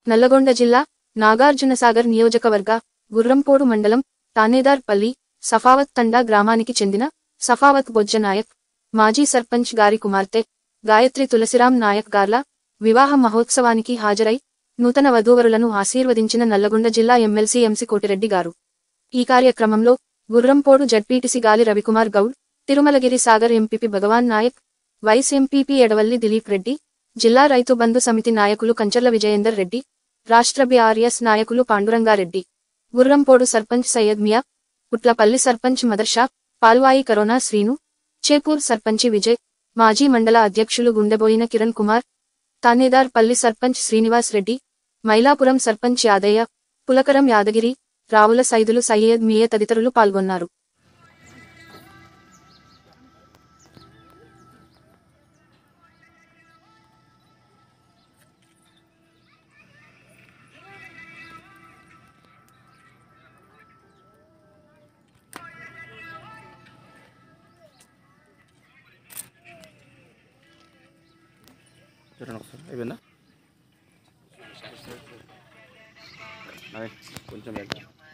నల్లగొండ జిల్లా నాగార్జునసాగర్ నియోజకవర్గ గుర్రంపోడు మండలం తానేదార్పల్లి సఫావత్ తండా గ్రామానికి చెందిన సఫావత్ బొజ్జ నాయక్ మాజీ సర్పంచ్ గారి కుమార్తె గాయత్రి తులసిరాం నాయక్ గార్ల వివాహ మహోత్సవానికి హాజరై నూతన వధూవరులను ఆశీర్వదించిన నల్లగొండ జిల్లా ఎమ్మెల్సీ ఎంసి కోటిరెడ్డి గారు ఈ కార్యక్రమంలో Gurrampodu ZPTC Gali Ravikumar Goud Tirumalagiri Sagar MPP Bhagwan Naik vice MPP Edavalli Dileep Reddy జిల్లా రైతు బంధు సమితి నాయకులు కంచర్ల విజయేందర్ రెడ్డి రాష్ట్ర బీఆర్ఎస్ నాయకులు పాండురంగారెడ్డి గుర్రంపోడు సర్పంచ్ సయ్యద్ మియా పుట్లపల్లి సర్పంచ్ మదర్షా పాల్వాయి కరోనా శ్రీను చేపూర్ సర్పంచి విజయ్ మాజీ మండల అధ్యక్షులు గుండెబోయిన కిరణ్ కుమార్ తానేదార్ పల్లి సర్పంచ్ శ్రీనివాస్ రెడ్డి మైలాపురం సర్పంచ్ యాదయ్య పులకరం యాదగిరి రావుల సైదులు సయ్యద్ మియ తదితరులు పాల్గొన్నారు చూడండి ఒకసారి అయిపోయిందా అదే కొంచెం వెళ్తా